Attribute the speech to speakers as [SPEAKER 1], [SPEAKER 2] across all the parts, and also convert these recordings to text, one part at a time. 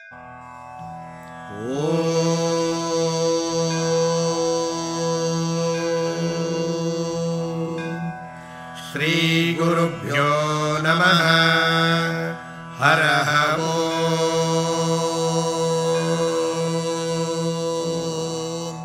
[SPEAKER 1] श्रीगुरुभ्यो नमः हरः ॐ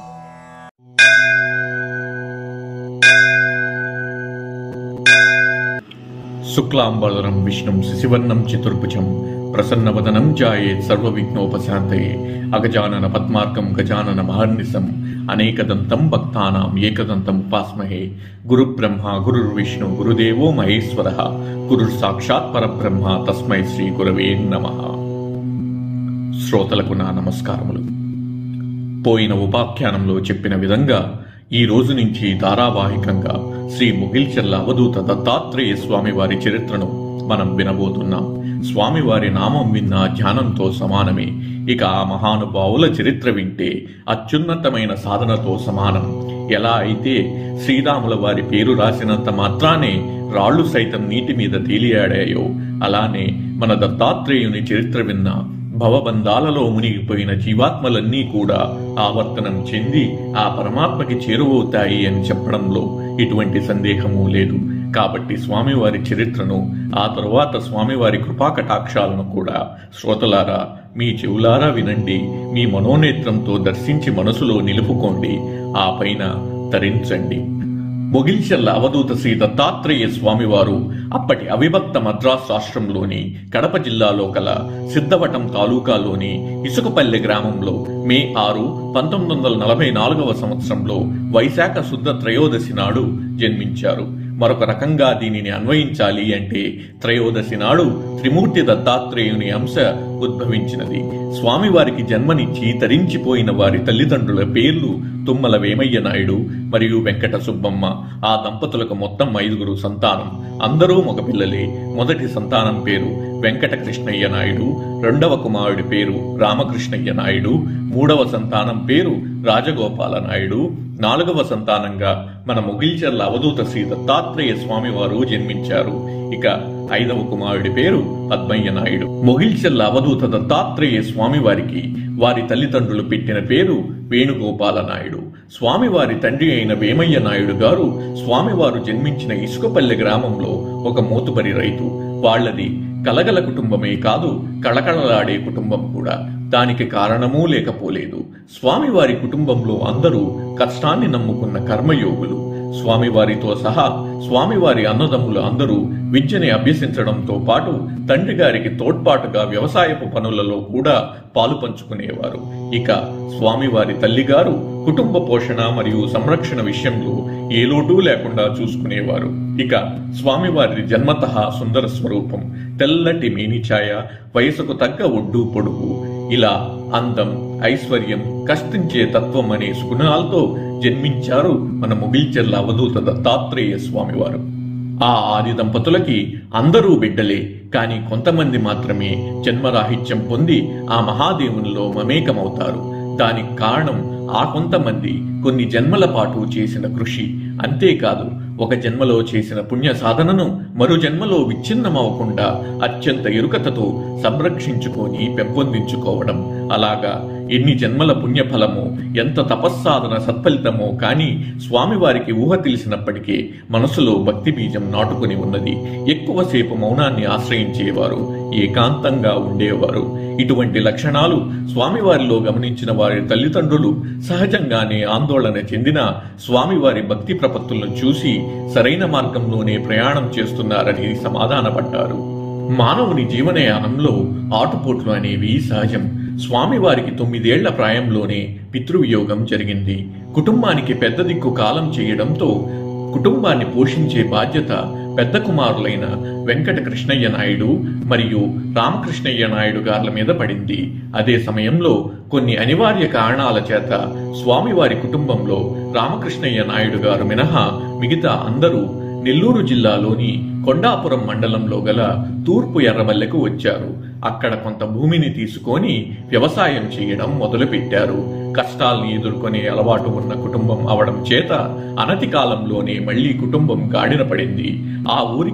[SPEAKER 2] శుక్లాంబరధరం విష్ణుం శశివర్ణం చతుర్భుజం ప్రసన్నవదనం జాయేత్ సర్వవిఘ్నోపశాంతయే అగజానన పద్మార్కం గజానన మహర్నిశం అనేకదంతం భక్తానాం ఏకదంతం ఉపాస్మహే గురుబ్రహ్మ గురుర్విష్ణు గురుదేవో మహేశ్వర గురుర్ సాక్షాత్ పరబ్రహ్మ తస్మై శ్రీ గురవే నమ శ్రోతలకు నా నమస్కారములు పోయిన ఉపాఖ్యానంలో చెప్పిన విధంగా ఈ రోజు నుంచి ధారావాహికంగా శ్రీ ముగిల్చెల్ల అవధూత దత్తాత్రేయ స్వామి వారి చరిత్రను మనం వినబోతున్నాం స్వామివారి నామం విన్న ధ్యానంతో సమానమే ఇక ఆ మహానుభావుల చరిత్ర వింటే అత్యున్నతమైన సాధనతో సమానం ఎలా అయితే శ్రీరాముల వారి పేరు రాసినంత మాత్రానే రాళ్లు సైతం నీటి మీద తేలియాడాయో అలానే మన దత్తాత్రేయుని చరిత్ర విన్న భవబంధాలలో మునిగిపోయిన జీవాత్మలన్నీ కూడా ఆవర్తనం చెంది ఆ పరమాత్మకి చేరువవుతాయి అని చెప్పడంలో ఎటువంటి సందేహము లేదు కాబట్టి స్వామివారి చరిత్రను ఆ తరువాత స్వామివారి కృపాకటాక్షాలను కూడా శ్రోతలారా మీ చెవులారా వినండి మీ మనోనేత్రంతో దర్శించి మనసులో నిలుపుకోండి ఆ పైన తరించండి మొగిల్చెల్ల అవధూత శ్రీ దత్తాత్రేయ స్వామివారు అప్పటి అవిభక్త మద్రాస్ రాష్ట్రంలోని కడప జిల్లాలో కల సిద్ధవటం తాలూకాలోని ఇసుకపల్లె గ్రామంలో మే ఆరు పంతొమ్మిది వందల నలభై నాలుగవ సంవత్సరంలో వైశాఖ శుద్ధ త్రయోదశి నాడు జన్మించారు మరొక రకంగా దీనిని అన్వయించాలి అంటే త్రయోదశి నాడు త్రిమూర్తి దత్తాత్రేయుని అంశ ఉద్భవించినది స్వామివారికి జన్మనిచ్చి తరించిపోయిన వారి తల్లిదండ్రుల పేర్లు తుమ్మల వేమయ్య నాయుడు మరియు వెంకట సుబ్బమ్మ ఆ దంపతులకు మొత్తం ఐదుగురు సంతానం అందరూ మగపిల్లలే మొదటి సంతానం పేరు వెంకట కృష్ణయ్య నాయుడు రెండవ కుమారుడి పేరు రామకృష్ణయ్య నాయుడు మూడవ సంతానం పేరు రాజగోపాల నాయుడు నాలుగవ సంతానంగా మన ముగిల్చర్ల అవధూత శ్రీ దత్తాత్రేయ స్వామి వారు జన్మించారు ఇక ఐదవ కుమారుడి పేరు పద్మయ్య నాయుడు మొగిల్చెల్ల అవధూత దత్తాత్రేయ స్వామి వారికి వారి తల్లిదండ్రులు పెట్టిన పేరు వేణుగోపాల నాయుడు స్వామివారి తండ్రి అయిన వేమయ్య నాయుడు గారు స్వామివారు జన్మించిన ఇసుకపల్లె గ్రామంలో ఒక మోతుబరి రైతు వాళ్ళది కలగల కుటుంబమే కాదు కళకళలాడే కుటుంబం కూడా దానికి కారణమూ లేకపోలేదు స్వామివారి కుటుంబంలో అందరూ కష్టాన్ని నమ్ముకున్న కర్మయోగులు స్వామివారితో సహా స్వామివారి అన్నదమ్ములు అందరూ విద్యని అభ్యసించడంతో పాటు తండ్రి గారికి తోడ్పాటుగా వ్యవసాయపు పనులలో కూడా పాలు పంచుకునేవారు ఇక స్వామివారి తల్లిగారు కుటుంబ పోషణ మరియు సంరక్షణ విషయంలో ఏ లోటు లేకుండా చూసుకునేవారు ఇక స్వామివారి జన్మత సుందర స్వరూపం తెల్లటి మేనిఛాయ వయసుకు తగ్గ ఒడ్డు పొడుగు ఇలా అందం ఐశ్వర్యం కష్టించే తత్వం అనే సుగుణాలతో జన్మించారు మన ముగిల్చెర్ల అవధూత దత్తాత్రేయ స్వామివారు ఆ ఆది దంపతులకి అందరూ బిడ్డలే కాని కొంతమంది మాత్రమే జన్మరాహిత్యం పొంది ఆ మహాదేవునిలో మమేకమవుతారు దానికి కారణం ఆ కొంతమంది కొన్ని జన్మల పాటు చేసిన కృషి అంతేకాదు ఒక జన్మలో చేసిన పుణ్య సాధనను మరో జన్మలో విచ్ఛిన్నమవకుండా అత్యంత ఎరుకతతో సంరక్షించుకొని పెంపొందించుకోవడం అలాగా ఎన్ని జన్మల పుణ్యఫలమో ఎంత తపస్సాధన సత్ఫలితమో కాని స్వామివారికి ఊహ తెలిసినప్పటికీ మనసులో భక్తి బీజం నాటుకుని ఉన్నది ఎక్కువసేపు మౌనాన్ని ఆశ్రయించేవారు ఏకాంతంగా ఉండేవారు ఇటువంటి లక్షణాలు స్వామివారిలో గమనించిన వారి తల్లిదండ్రులు సహజంగానే ఆందోళన చెందిన స్వామివారి భక్తి ప్రపత్తులను చూసి సరైన మార్గంలోనే ప్రయాణం చేస్తున్నారని సమాధానపడ్డారు మానవుని జీవనయానంలో ఆటుపోట్లు అనేవి సహజం స్వామివారికి తొమ్మిదేళ్ల ప్రాయంలోనే పితృవియోగం జరిగింది కుటుంబానికి పెద్ద దిక్కు కాలం చేయడంతో కుటుంబాన్ని పోషించే బాధ్యత పెద్ద కుమారులైన వెంకట కృష్ణయ్య నాయుడు మరియు రామకృష్ణయ్య నాయుడు గార్ల మీద పడింది అదే సమయంలో కొన్ని అనివార్య కారణాల చేత స్వామివారి కుటుంబంలో రామకృష్ణయ్య నాయుడు గారు మినహా మిగతా అందరూ నెల్లూరు జిల్లాలోని కొండాపురం మండలంలో గల తూర్పు ఎర్రబల్లెకు వచ్చారు అక్కడ కొంత భూమిని తీసుకొని వ్యవసాయం చేయడం మొదలుపెట్టారు కష్టాల్ని ఎదుర్కొనే అలవాటు ఉన్న కుటుంబం అవడం చేత అనతి కాలంలోనే మళ్లీ కుటుంబం గాడిన పడింది ఆ ఊరికి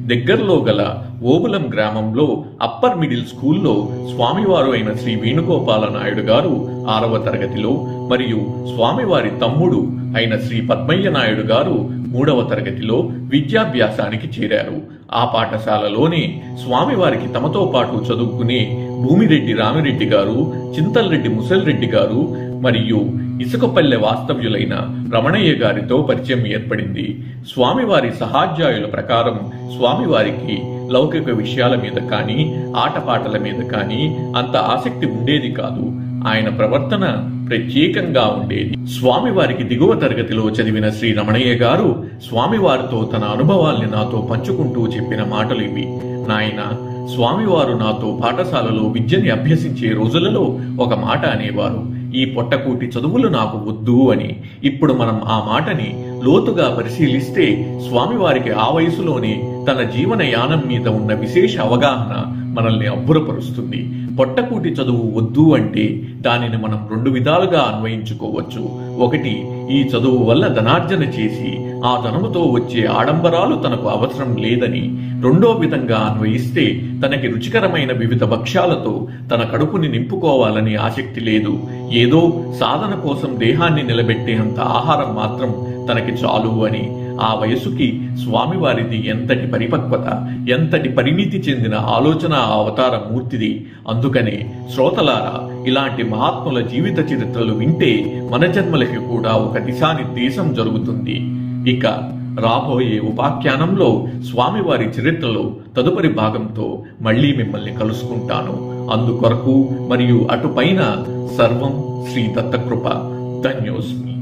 [SPEAKER 2] దగ్గరలో గల ఓబులం గ్రామంలో అప్పర్ మిడిల్ స్కూల్లో స్వామివారు అయిన శ్రీ వేణుగోపాల నాయుడు గారు ఆరవ తరగతిలో మరియు స్వామివారి తమ్ముడు అయిన శ్రీ పద్మయ్య నాయుడు గారు మూడవ తరగతిలో విద్యాభ్యాసానికి చేరారు ఆ పాఠశాలలోనే స్వామివారికి తమతో పాటు చదువుకునే భూమిరెడ్డి రామిరెడ్డి గారు చింతల్రెడ్డి ముసల్రెడ్డి గారు మరియు ఇసుకపల్లె వాస్తవ్యులైన రమణయ్య గారితో పరిచయం ఏర్పడింది స్వామివారి సహాధ్యాయుల ప్రకారం స్వామివారికి లౌకిక విషయాల మీద కానీ ఆటపాటల మీద కానీ అంత ఆసక్తి ఉండేది కాదు ఆయన ప్రవర్తన ప్రత్యేకంగా ఉండేది స్వామివారికి దిగువ తరగతిలో చదివిన శ్రీ రమణయ్య గారు స్వామివారితో తన అనుభవాల్ని నాతో పంచుకుంటూ చెప్పిన మాటలు ఇవి నాయన స్వామివారు నాతో పాఠశాలలో విద్యని అభ్యసించే రోజులలో ఒక మాట అనేవారు ఈ పొట్టకూటి చదువులు నాకు వద్దు అని ఇప్పుడు మనం ఆ మాటని లోతుగా పరిశీలిస్తే స్వామివారికి ఆ వయసులోనే తన జీవన యానం మీద ఉన్న విశేష అవగాహన మనల్ని అబ్బురపరుస్తుంది పొట్టకూటి చదువు వద్దు అంటే దానిని మనం రెండు విధాలుగా అన్వయించుకోవచ్చు ఒకటి ఈ చదువు వల్ల ధనార్జన చేసి ఆ ధనముతో వచ్చే ఆడంబరాలు తనకు అవసరం లేదని రెండో విధంగా అన్వయిస్తే తనకి రుచికరమైన వివిధ భక్ష్యాలతో తన కడుపుని నింపుకోవాలని ఆసక్తి లేదు ఏదో సాధన కోసం దేహాన్ని నిలబెట్టేంత ఆహారం మాత్రం తనకి చాలు అని ఆ వయసుకి స్వామివారిది ఎంతటి పరిపక్వత ఎంతటి పరిణితి చెందిన ఆలోచన ఆ అవతార మూర్తిది అందుకనే శ్రోతలారా ఇలాంటి మహాత్ముల జీవిత చరిత్రలు వింటే మన జన్మలకి కూడా ఒక దిశానిర్దేశం జరుగుతుంది ఇక రాబోయే ఉపాఖ్యానంలో స్వామివారి చరిత్రలో తదుపరి భాగంతో మళ్ళీ మిమ్మల్ని కలుసుకుంటాను అందుకొరకు మరియు అటుపైన సర్వం శ్రీ దత్తకృప ధన్యోస్మి